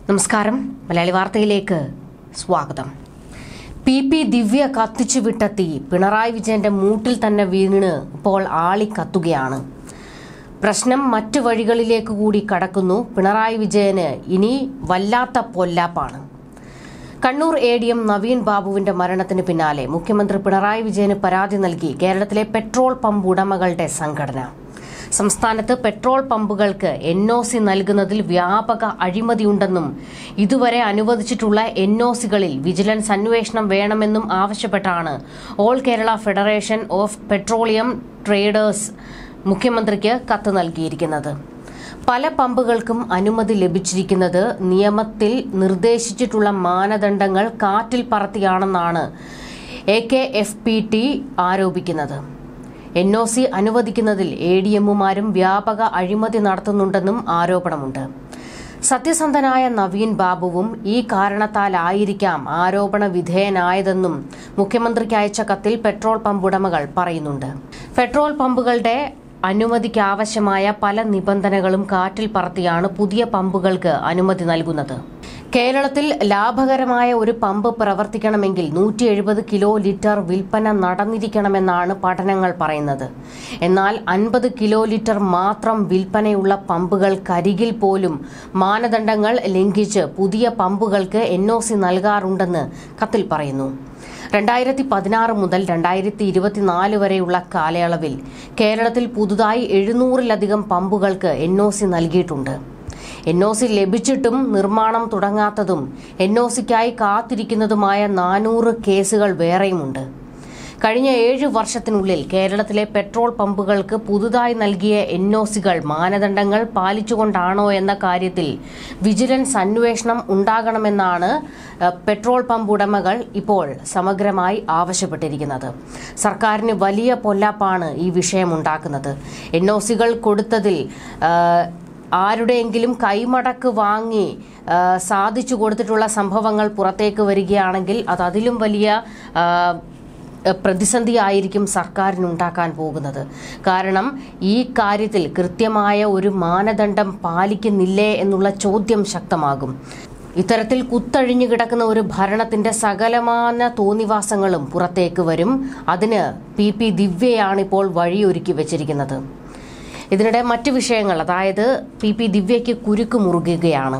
നമസ്കാരം മലയാളി വാർത്തയിലേക്ക് സ്വാഗതം പി പി ദിവ്യ കത്തിച്ചു വിട്ട തീ പിണറായി വിജയന്റെ മൂട്ടിൽ തന്നെ വീണ് ഇപ്പോൾ ആളി കത്തുകയാണ് പ്രശ്നം മറ്റു വഴികളിലേക്ക് കൂടി കടക്കുന്നു പിണറായി വിജയന് ഇനി വല്ലാത്ത പൊല്ലാപ്പാണ് Kannur A D M Naveen ബാബുവിന്റെ മരണത്തിന് പിന്നാലെ മുഖ്യമന്ത്രി പിണറായി വിജയന് പരാതി നൽകി കേരളത്തിലെ പെട്രോൾ പമ്പ് ഉടമകളുടെ സംഘടന സംസ്ഥാനത്ത് പെട്രോൾ പമ്പുകൾക്ക് എൻ ഒ സി നൽകുന്നതിൽ വ്യാപക അഴിമതിയുണ്ടെന്നും ഇതുവരെ അനുവദിച്ചിട്ടുള്ള എൻ ഒ സികളിൽ വിജിലൻസ് അന്വേഷണം വേണമെന്നും ആവശ്യപ്പെട്ടാണ് all Kerala federation of petroleum traders മുഖ്യമന്ത്രിക്ക് കത്ത് നൽകിയിരിക്കുന്നത് പല പമ്പുകൾക്കും അനുമതി ലഭിച്ചിരിക്കുന്നത് നിയമത്തിൽ നിർദ്ദേശിച്ചിട്ടുള്ള മാനദണ്ഡങ്ങൾ കാറ്റിൽ പറത്തിയാണെന്നാണ് A K F P T ആരോപിക്കുന്നത് എൻ ഒ സി അനുവദിക്കുന്നതിൽ എ ഡി എമ്മുമാരും വ്യാപക അഴിമതി നടത്തുന്നുണ്ടെന്നും ആരോപണമുണ്ട് സത്യസന്ധനായ നവീൻ ബാബുവും ഈ കാരണത്താലായിരിക്കാം ആരോപണ വിധേയനായതെന്നും മുഖ്യമന്ത്രിക്ക് അയച്ച കത്തിൽ പെട്രോൾ പമ്പ് ഉടമകൾ പറയുന്നുണ്ട് പെട്രോൾ പമ്പുകളുടെ അനുമതിക്കാവശ്യമായ പല നിബന്ധനകളും കാറ്റിൽ പറത്തിയാണ് പുതിയ പമ്പുകൾക്ക് അനുമതി നൽകുന്നത് കേരളത്തിൽ ലാഭകരമായ ഒരു പമ്പ് പ്രവർത്തിക്കണമെങ്കിൽ നൂറ്റി എഴുപത് കിലോ ലിറ്റർ വിൽപ്പന നടന്നിരിക്കണമെന്നാണ് പഠനങ്ങൾ പറയുന്നത് എന്നാൽ അൻപത് കിലോ ലിറ്റർ മാത്രം വിൽപ്പനയുള്ള പമ്പുകൾക്കരികിൽ പോലും മാനദണ്ഡങ്ങൾ ലംഘിച്ച് പുതിയ പമ്പുകൾക്ക് എൻ ഒ സി നൽകാറുണ്ടെന്ന് കത്തിൽ പറയുന്നു രണ്ടായിരത്തി പതിനാറ് മുതൽ രണ്ടായിരത്തി ഇരുപത്തിനാല് വരെയുള്ള കാലയളവിൽ കേരളത്തിൽ പുതുതായി എഴുന്നൂറിലധികം പമ്പുകൾക്ക് എൻ ഒ സി നൽകിയിട്ടുണ്ട് എൻ ഒ സി ലഭിച്ചിട്ടും നിർമ്മാണം തുടങ്ങാത്തതും എൻ ഒ സിക്കായി കാത്തിരിക്കുന്നതുമായ നാനൂറ് കേസുകൾ വേറെയുമുണ്ട് കഴിഞ്ഞ ഏഴ് വർഷത്തിനുള്ളിൽ കേരളത്തിലെ പെട്രോൾ പമ്പുകൾക്ക് പുതുതായി നൽകിയ എൻ ഒ സികൾ മാനദണ്ഡങ്ങൾ പാലിച്ചുകൊണ്ടാണോ എന്ന കാര്യത്തിൽ വിജിലൻസ് അന്വേഷണം ഉണ്ടാകണമെന്നാണ് ഏഹ്, പെട്രോൾ പമ്പ് ഉടമകൾ ഇപ്പോൾ സമഗ്രമായി ആവശ്യപ്പെട്ടിരിക്കുന്നത് സർക്കാരിന് വലിയ പൊല്ലാപ്പാണ് ഈ വിഷയമുണ്ടാക്കുന്നത് എൻ ഒ സികൾ കൊടുത്തതിൽ ഏഹ്, ആരുടെയെങ്കിലും കൈമടക്ക് വാങ്ങി ആ, സാധിച്ചു കൊടുത്തിട്ടുള്ള സംഭവങ്ങൾ പുറത്തേക്ക് വരികയാണെങ്കിൽ അത് അതിലും വലിയ ആ, പ്രതിസന്ധി ആയിരിക്കും സർക്കാരിനുണ്ടാക്കാൻ പോകുന്നത് കാരണം ഈ കാര്യത്തിൽ കൃത്യമായ ഒരു മാനദണ്ഡം പാലിക്കുന്നില്ലേ എന്നുള്ള ചോദ്യം ശക്തമാകും ഇത്തരത്തിൽ കുത്തഴിഞ്ഞു കിടക്കുന്ന ഒരു ഭരണത്തിന്റെ സകലമാന തോന്നിവാസങ്ങളും പുറത്തേക്ക് വരും അതിന് പി പി ദിവ്യയാണിപ്പോൾ വഴിയൊരുക്കി വെച്ചിരിക്കുന്നത് ഇതിനിടെ മറ്റ് വിഷയങ്ങൾ അതായത് പി പി ദിവ്യയ്ക്ക് കുരുക്ക് മുറുകുകയാണ്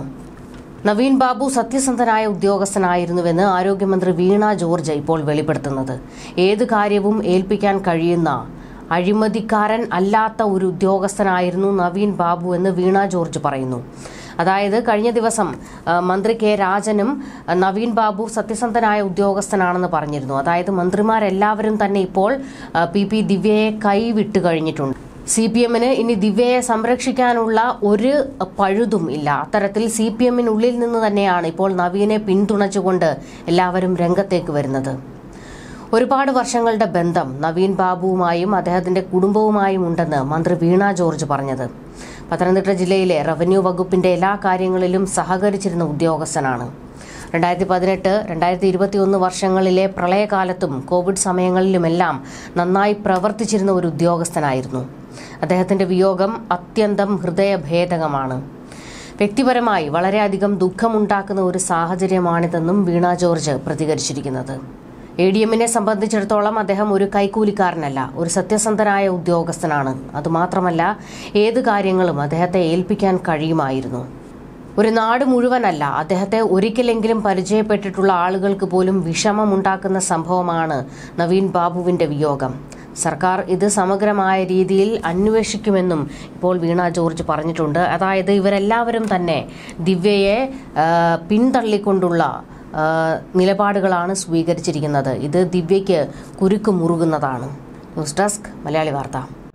നവീൻ ബാബു സത്യസന്ധനായ ഉദ്യോഗസ്ഥനായിരുന്നുവെന്ന് ആരോഗ്യമന്ത്രി വീണ ജോർജ് ഇപ്പോൾ വെളിപ്പെടുത്തുന്നത് ഏത് കാര്യവും ഏൽപ്പിക്കാൻ കഴിയുന്ന അഴിമതിക്കാരൻ അല്ലാത്ത ഒരു ഉദ്യോഗസ്ഥനായിരുന്നു നവീൻ ബാബു എന്ന് വീണ ജോർജ് പറയുന്നു അതായത് കഴിഞ്ഞ ദിവസം ആ, മന്ത്രി കെ രാജനും ആ, നവീൻ ബാബു സത്യസന്ധനായ ഉദ്യോഗസ്ഥനാണെന്ന് പറഞ്ഞിരുന്നു അതായത് മന്ത്രിമാരെല്ലാവരും തന്നെ ഇപ്പോൾ ആ, പി പി ദിവ്യയെ കൈവിട്ട് കഴിഞ്ഞിട്ടുണ്ട് സി പി എമ്മിന് ഇനി ദിവ്യയെ സംരക്ഷിക്കാനുള്ള ഒരു പഴുതും ഇല്ല അത്തരത്തിൽ സി പി എമ്മിനുള്ളിൽ നിന്ന് തന്നെയാണ് ഇപ്പോൾ നവീനെ പിന്തുണച്ചുകൊണ്ട് എല്ലാവരും രംഗത്തേക്ക് വരുന്നത് ഒരുപാട് വർഷങ്ങളുടെ ബന്ധം നവീൻ ബാബുവുമായും അദ്ദേഹത്തിന്റെ കുടുംബവുമായും ഉണ്ടെന്ന് മന്ത്രി വീണ ജോർജ് പറഞ്ഞത് പത്തനംതിട്ട ജില്ലയിലെ റവന്യൂ വകുപ്പിന്റെ എല്ലാ കാര്യങ്ങളിലും സഹകരിച്ചിരുന്ന ഉദ്യോഗസ്ഥനാണ് രണ്ടായിരത്തി പതിനെട്ട് രണ്ടായിരത്തി ഇരുപത്തിയൊന്ന് വർഷങ്ങളിലെ പ്രളയകാലത്തും കോവിഡ് സമയങ്ങളിലുമെല്ലാം നന്നായി പ്രവർത്തിച്ചിരുന്ന ഒരു ഉദ്യോഗസ്ഥനായിരുന്നു അദ്ദേഹത്തിന്റെ വിയോഗം അത്യന്തം ഹൃദയഭേദകമാണ് വ്യക്തിപരമായി വളരെയധികം ദുഃഖമുണ്ടാക്കുന്ന ഒരു സാഹചര്യമാണിതെന്നും വീണ ജോർജ് പ്രതികരിച്ചിരിക്കുന്നത് എ ഡി എമ്മിനെ സംബന്ധിച്ചിടത്തോളം അദ്ദേഹം ഒരു കൈക്കൂലിക്കാരനല്ല ഒരു സത്യസന്ധനായ ഉദ്യോഗസ്ഥനാണ് അതുമാത്രമല്ല ഏത് കാര്യങ്ങളും അദ്ദേഹത്തെ ഏൽപ്പിക്കാൻ കഴിയുമായിരുന്നു ഒരു നാട് മുഴുവനല്ല അദ്ദേഹത്തെ ഒരിക്കലെങ്കിലും പരിചയപ്പെട്ടിട്ടുള്ള ആളുകൾക്ക് പോലും വിഷമമുണ്ടാക്കുന്ന സംഭവമാണ് നവീൻ ബാബുവിന്റെ വിയോഗം സർക്കാർ ഇത് സമഗ്രമായ രീതിയിൽ അന്വേഷിക്കുമെന്നും ഇപ്പോൾ വീണ ജോർജ് പറഞ്ഞിട്ടുണ്ട് അതായത് ഇവരെല്ലാവരും തന്നെ ദിവ്യയെ ആ, പിന്തള്ളിക്കൊണ്ടുള്ള ആ, നിലപാടുകളാണ് സ്വീകരിച്ചിരിക്കുന്നത് ഇത് ദിവ്യയ്ക്ക് കുരുക്ക് മുറുകുന്നതാണ് ന്യൂസ് ഡെസ്ക് മലയാളി വാർത്ത